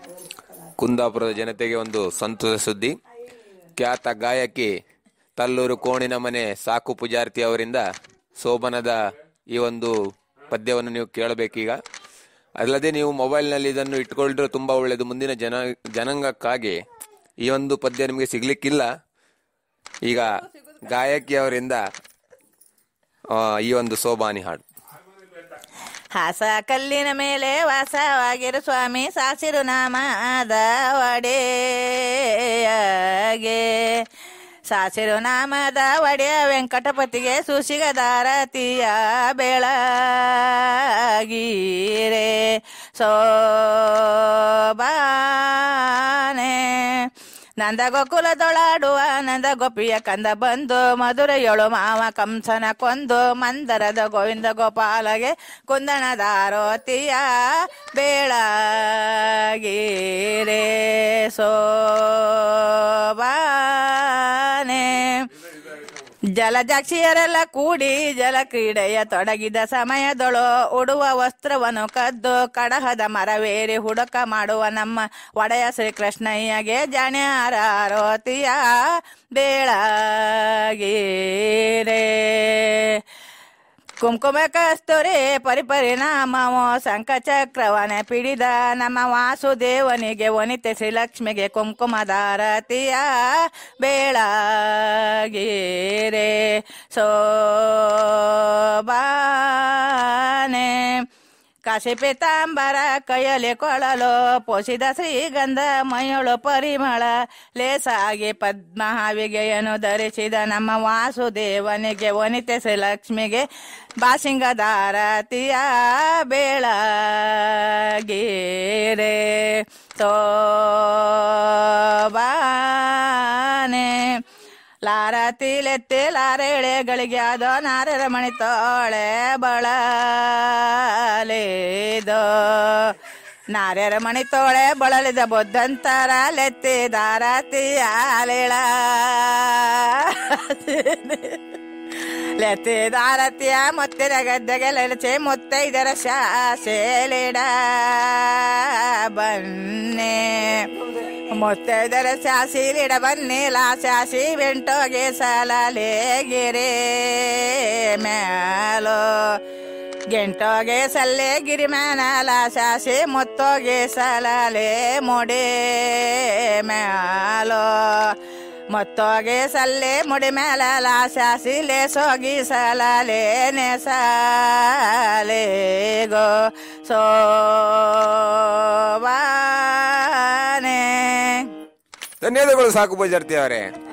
ಕುಂದಾಪುರದ ಜನತೆಗೆ ಒಂದು ಸಂತೋಷ ಸುದ್ದಿ ಖ್ಯಾತ ಗಾಯಕಿ ತಲ್ಲೂರು ಕೋಣಿನ ಮನೆ ಸಾಕು ಪೂಜಾರ್ತಿ ಅವರಿಂದ ಶೋಭನದ ಈ ಒಂದು ಪದ್ಯವನ್ನು ನೀವು ಕೇಳಬೇಕೀಗ ಅಲ್ಲದೆ ನೀವು ಮೊಬೈಲ್ನಲ್ಲಿ ಇದನ್ನು ಇಟ್ಕೊಂಡ್ರೆ ತುಂಬ ಒಳ್ಳೆಯದು ಮುಂದಿನ ಜನ ಜನಾಂಗಕ್ಕಾಗಿ ಈ ಒಂದು ಪದ್ಯ ನಿಮಗೆ ಸಿಗ್ಲಿಕ್ಕಿಲ್ಲ ಈಗ ಗಾಯಕಿಯವರಿಂದ ಆ, ಈ ಒಂದು ಸೋಬಾನಿ ಹಾಡು ಹಾಸ ಕಲ್ಲಿನ ಮೇಲೆ ವಾಸವಾಗಿರು ಸ್ವಾಮಿ ಸಾಸಿರು ನಾಮದ ಒಡೆಯಗೆ ಸಾಸಿರು ನಾಮದ ಒಡೆಯ ವೆಂಕಟಪತಿಗೆ ಸುಶಿಗದಾರತಿಯ ಬೆಳಗೀರೆ ಸೋಬಾನೆ ನಂದ ಗೋಕುಲದೊಳಾಡುವ ನಂದ ಗೋಪಿಯ ಕಂದ ಬಂದು ಮಧುರೆಯೊಳು ಮಾವ ಕಂಸನ ಕೊಂದು ಮಂದರದ ಗೋವಿಂದ ಗೋಪಾಲಗೆ ಕುಂದಣದಾರೋತಿಯ ಬೇಳಗೀರೆ ಸೋಬಾನೆ ಜಲಜಾಕ್ಷಿಯರೆಲ್ಲ ಕೂಡಿ ಜಲ ಕ್ರೀಡೆಯ ತೊಡಗಿದ ಸಮಯದೊಳು ಉಡುವ ವಸ್ತ್ರವನ್ನು ಕದ್ದು ಕಡಹದ ಮರವೇರಿ ಹುಡುಕ ಮಾಡುವ ನಮ್ಮ ಒಡೆಯ ಶ್ರೀಕೃಷ್ಣಯ್ಯಗೆ ಜಣ್ಯಾರೋತಿಯ ಬೇಳಗೀರೆ ಕುಂಕುಮ ಕಸ್ತೂರಿ ಪರಿಪರಿಣಾಮವು ಶಂಖಚಕ್ರವನ ಪಿಡಿದ ನಮ್ಮ ವಾಸುದೇವನಿಗೆ ವನಿತೆ ಶ್ರೀಲಕ್ಷ್ಮಿಗೆ ಕುಂಕುಮದಾರತಿಯ ಬೇಳಗೀರೆ ಸೋಬಾನೆ ಕಾಶಿ ಪೀತಾಂಬರ ಕೈಯಲ್ಲಿ ಕೊಳಲು ಪೋಷಿದ ಶ್ರೀಗಂಧ ಮೈಯೊಳು ಪರಿಮಳ ಲೇಸಾಗಿ ಪದ್ಮಹಾವಿಗೆಯನ್ನು ಧರಿಸಿದ ನಮ್ಮ ವಾಸುದೇವನಿಗೆ ವನಿತೆ ಶ್ರೀಲಕ್ಷ್ಮಿಗೆ ಬಾಸಿಂಗದಾರತಿಯ ಬೇಳಗೀರೆ ಸೋಬಾನೆ ಲಾರತಿಲೆತ್ತಿ ಲಾರೆಳೆಗಳಿಗೆ ಅದೋ ನಾರರ ಮಣಿತೋಳೆ ಬಳಲೇದೋ ನಾರ್ಯರ ಮಣಿತೋಳೆ ಬಳಲಿದ ಬುದ್ಧಂತರ ಲೆತ್ತಿ ದಾರತಿಯ ಲೇಳ ಲೆತ್ತಿ ದಾರತಿಯ ಮುತ್ತಿನ ಗದ್ದೆಗೆ ಲೆಲಚೆ ಮುತ್ತೈದರ ಶಾಸೆಲಿಡ ಬನ್ನೆ ಮುತ್ತೈದರ ಶಾಸಿಲಿಡ ಬನ್ನಿಲ ಶಾಸಿ ಬೆಂಟೋಗೆ ಗಿರಿ ಮೇಲೋ ಗೆಂಟೋಗೆ ಸಲ್ಲೆ ಗಿರಿ ಮೇನಲ ಶಾಸಿ ಮುತ್ತೋಗೆ ಸಲಲೆ ಮುಡಿ ಮೇಲೋ ಮೊತ್ತೋಗೆ ಸಲ್ಲೆ ಮುಡಿ ಮೇಲಲ ಶಾಸಿ ಲೇಸೋಗಿ ಸಲಲೆ ನೆಸಲೆ ಗೋ ಸೋಬಾನೆ ಧನ್ಯವಾದಗಳು ಸಾಕು ಪೂಜಾರ್ತಿ ಅವರೇ